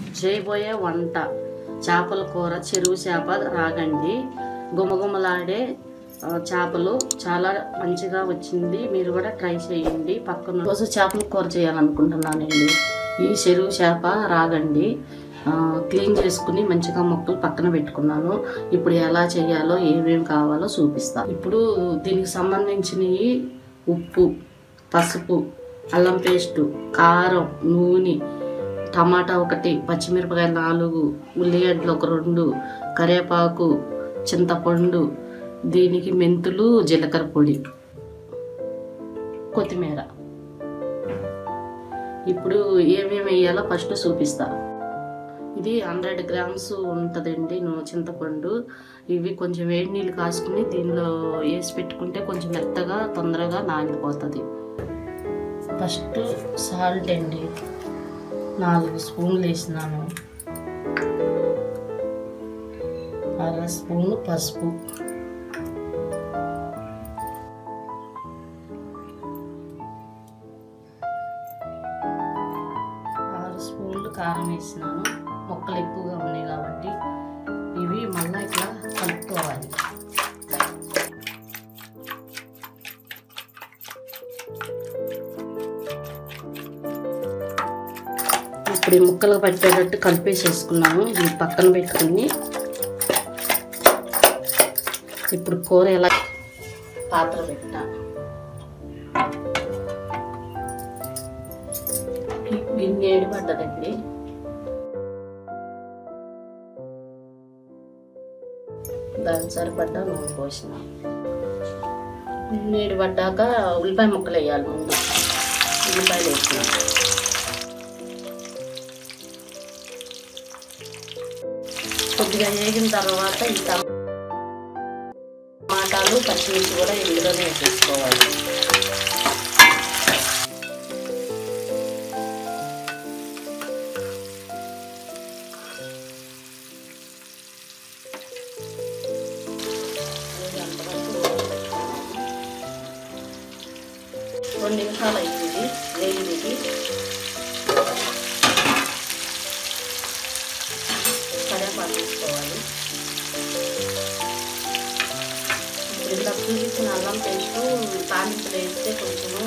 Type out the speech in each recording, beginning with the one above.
చేయబోయే వంట చేపల కూర చెరువు చేప రాగండి గుమగుమలాడే ఆ, చేపలు చాలా మంచిగా వచ్చింది మీరు కూడా ట్రై చేయండి పక్కన రోజు చేపల కూర చేయాలనుకుంటున్నానండి ఈ చెరువు చేప రాగండి ఆ, క్లీన్ చేసుకుని మంచిగా ముక్కలు పక్కన పెట్టుకున్నాను ఇప్పుడు ఎలా చేయాలో ఏమేమి కావాలో చూపిస్తా ఇప్పుడు దీనికి సంబంధించినవి ఉప్పు పసుపు అల్లం పేస్టు కారం నూనె టమాటా ఒకటి పచ్చిమిరపకాయలు నాలుగు ఉల్లిగడ్డలు ఒక రెండు కరివేపాకు చింతపండు దీనికి మెంతులు జీలకర్ర పొడి కొత్తిమీర ఇప్పుడు ఏమేమి వేయాలో ఫస్ట్ చూపిస్తా ఇది హండ్రెడ్ గ్రామ్స్ ఉంటుందండి నూ- చింతపండు ఇవి కొంచెం వేడి నీళ్ళు కాసుకుని దీనిలో వేసి పెట్టుకుంటే కొంచెం మెత్తగా తొందరగా నానిపోతుంది ఫస్ట్ సాల్ట్ అండి నాలుగు స్పూన్లు వేసినాను అర స్పూను పసుపు ఆరు స్పూన్లు కారం వేసినాను మొక్కలు ఎక్కువగా ఉన్నాయి కాబట్టి ఇవి మళ్ళీ ఇట్లా కలుపుకోవాలి ఇప్పుడు ఈ ముక్కలు పట్టేటట్టు కలిపేసేసుకున్నాను ఇది పక్కన పెట్టుకుని ఇప్పుడు కూర ఎలా పాత్ర పెట్టా గిన్నె ఏడు పడ్డదండి దానికి సరిపడ్డా నూనె పోసిన నీడు పడ్డాక ఉల్లిపాయ ముక్కలు వేయాలి ముందు ఉల్లిపాయలు వేసిన కొద్దిగా వేగిన తర్వాత ఈ టమాటాలు పచ్చిమిర్చి కూడా ఇందులోనే వేసేసుకోవాలి రెండు నిమిషాలు అయింది వేగిది కరివేపాకు తీసుకోవాలి ఇప్పుడు ఇలా చూపించిన అల్లం పేస్ట్ తాలింపులు వేస్తే కొంచెము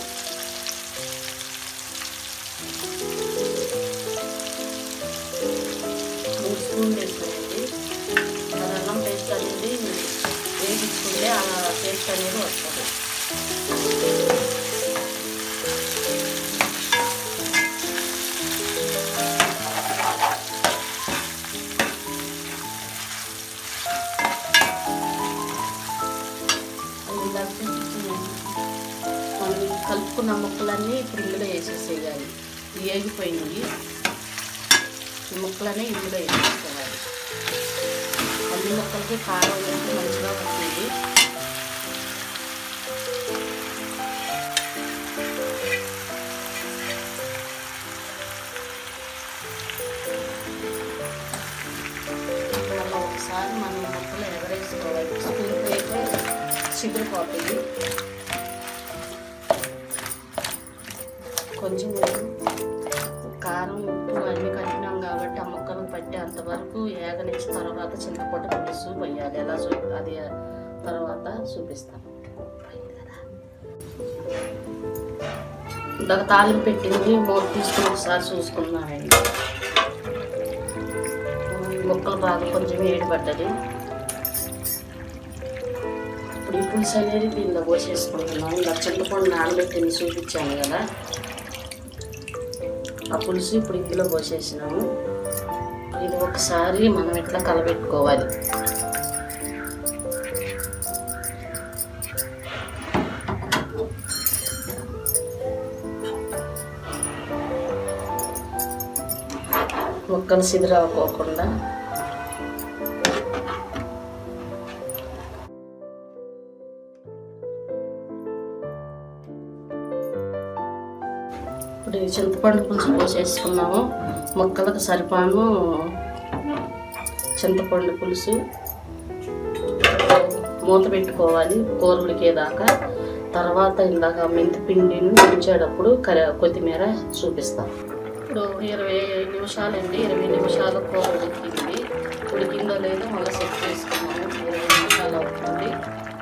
మూడు స్పూన్లు వేసుకోండి అది అల్లం పేస్ట్ అనేది వేగించుకుంటే ఆ పేస్ట్ అనేది వస్తుంది అది ఇలా చూపించిన మనం ఈ కలుపుకున్న ముక్కలన్నీ ఇప్పుడు ఇందులో వేసేసేయాలి ఇవి వేగిపోయినవి ఈ ముక్కలన్నీ ఇందులో వేసేసుకోవాలి అన్ని ముక్కలకి కారం వేసి మంచిగా వస్తుంది మళ్ళీ ఒకసారి మనం ముక్కలు ఎగరేసుకోవాలి స్పూన్ అయితే చిగురుపోతుంది కొంచెం కారం ఉప్పు అన్నీ కలిపినాం కాబట్టి ఆ ముక్కలు పట్టి అంతవరకు ఏగనిచ్చిన తర్వాత చింతపండు పులుసు పోయాలి ఎలా చూ అది తర్వాత చూపిస్తాను ఇందాక తాలింపు పెట్టింది మూత తీసుకుని ఒకసారి చూసుకున్నానండి ముక్కలు బాగా కొంచెం వేడి పడ్డది ఇప్పుడు ఈ పులుసు అనేది దీనిలో పోసేసుకుంటున్నాం ఇలా చింతపండు నానబెట్టింది చూపించాను కదా ఆ పులుసు ఇప్పుడు ఇందులో పోసేసినాము ఇది ఒకసారి మనం ఇట్లా కలబెట్టుకోవాలి ముక్కలు సిదిరవ్వకోకుండా ఇప్పుడు ఈ చింతపండు పులుసు పోసేసుకున్నాము ముక్కలకు సరిపాను చింతపండు పులుసు మూత పెట్టుకోవాలి కూర ఉడికేదాకా తర్వాత ఇందాక మెంతి పిండిని ఉంచేటప్పుడు కర కొత్తిమీర చూపిస్తాం ఇప్పుడు ఇరవై నిమిషాలండి ఇరవై నిమిషాలు కూర ఉడికింది ఉడికిందో లేదో మళ్ళీ సెట్ చేసుకున్నాము ఇరవై నిమిషాలు అవుతుంది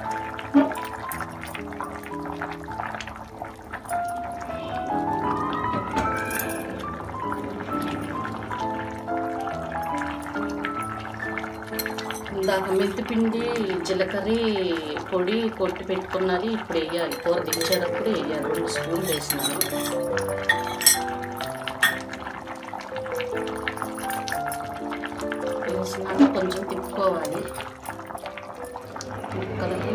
ఇందాక మెంతిపిండి జీలకర్ర పొడి కొట్టి పెట్టుకున్నది ఇప్పుడు వేయాలి కూర దించేటప్పుడు వేయాలి రెండు స్పూన్లు వేసినాను వేసినాక కొంచెం తిప్పుకోవాలి ముక్కలకి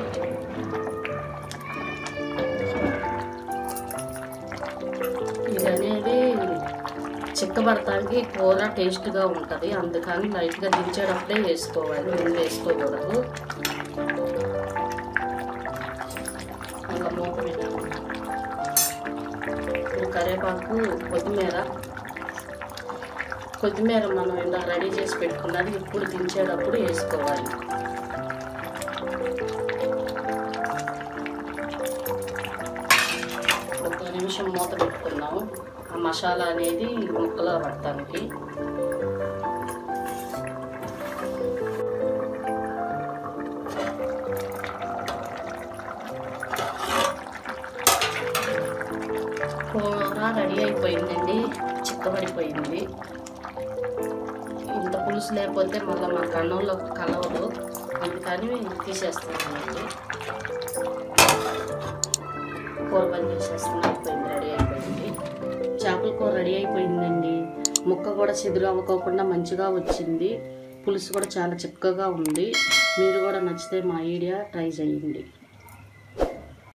ఇది అనేది చిక్కబడటానికి కూర టేస్ట్గా ఉంటుంది అందుకని లైట్గా దించేటప్పుడే వేసుకోవాలి ముందు వేసుకోకూడదు ఇంకా మూత పెట్టాము ఇప్పుడు కరివేపాకు కొత్తిమీర కొత్తిమీర మనం ఇలా రెడీ చేసి పెట్టుకున్నది ఇప్పుడు దించేటప్పుడు వేసుకోవాలి ఒక నిమిషం మూత పెట్టుకున్నాము ఆ మసాలా అనేది ముక్కలో పడటానికి కూర రెడీ అయిపోయిందండి చిక్కబడిపోయింది ఇంత పులుసు లేకపోతే మళ్ళీ మా కన్నంలో కలవదు అందుకని తీసేస్తున్నానండి కూర బంద్ చేసేస్తున్నా అయిపోయింది రెడీ అయిపోయింది చేపల కూర రెడీ అయిపోయిందండి ముక్క కూడా చెదురు అవ్వకోకుండా మంచిగా వచ్చింది పులుసు కూడా చాలా చిక్కగా ఉంది మీరు కూడా నచ్చితే మా ఐడియా ట్రై చేయండి